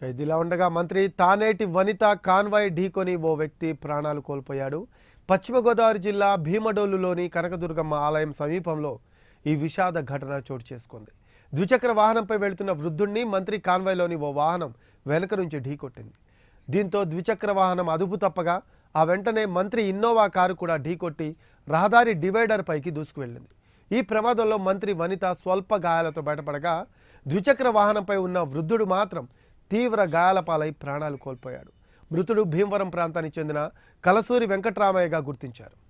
ఇదిలా ఉండగా మంత్రి తానేటి వనిత కాన్వాయ్ ఢీకొని ఓ వ్యక్తి ప్రాణాలు కోల్పోయాడు పశ్చిమ గోదావరి జిల్లా భీమడోలులోని కనకదుర్గమ్మ ఆలయం సమీపంలో ఈ విషాద ఘటన చోటు చేసుకుంది ద్విచక్ర వాహనంపై వెళుతున్న వృద్ధుణ్ణి మంత్రి కాన్వాయ్లోని ఓ వాహనం వెనక నుంచి ఢీకొట్టింది దీంతో ద్విచక్ర వాహనం అదుపు తప్పగా ఆ వెంటనే మంత్రి ఇన్నోవా కారు కూడా ఢీకొట్టి రహదారి డివైడర్ పైకి దూసుకువెళ్ళింది ఈ ప్రమాదంలో మంత్రి వనిత స్వల్ప గాయాలతో బయటపడగా ద్విచక్ర వాహనంపై ఉన్న వృద్ధుడు మాత్రం తీవ్ర గాయాల పాలై ప్రాణాలు కోల్పోయాడు మృతుడు భీమవరం ప్రాంతానికి చెందిన కలసూరి వెంకట్రామయ్యగా గుర్తించారు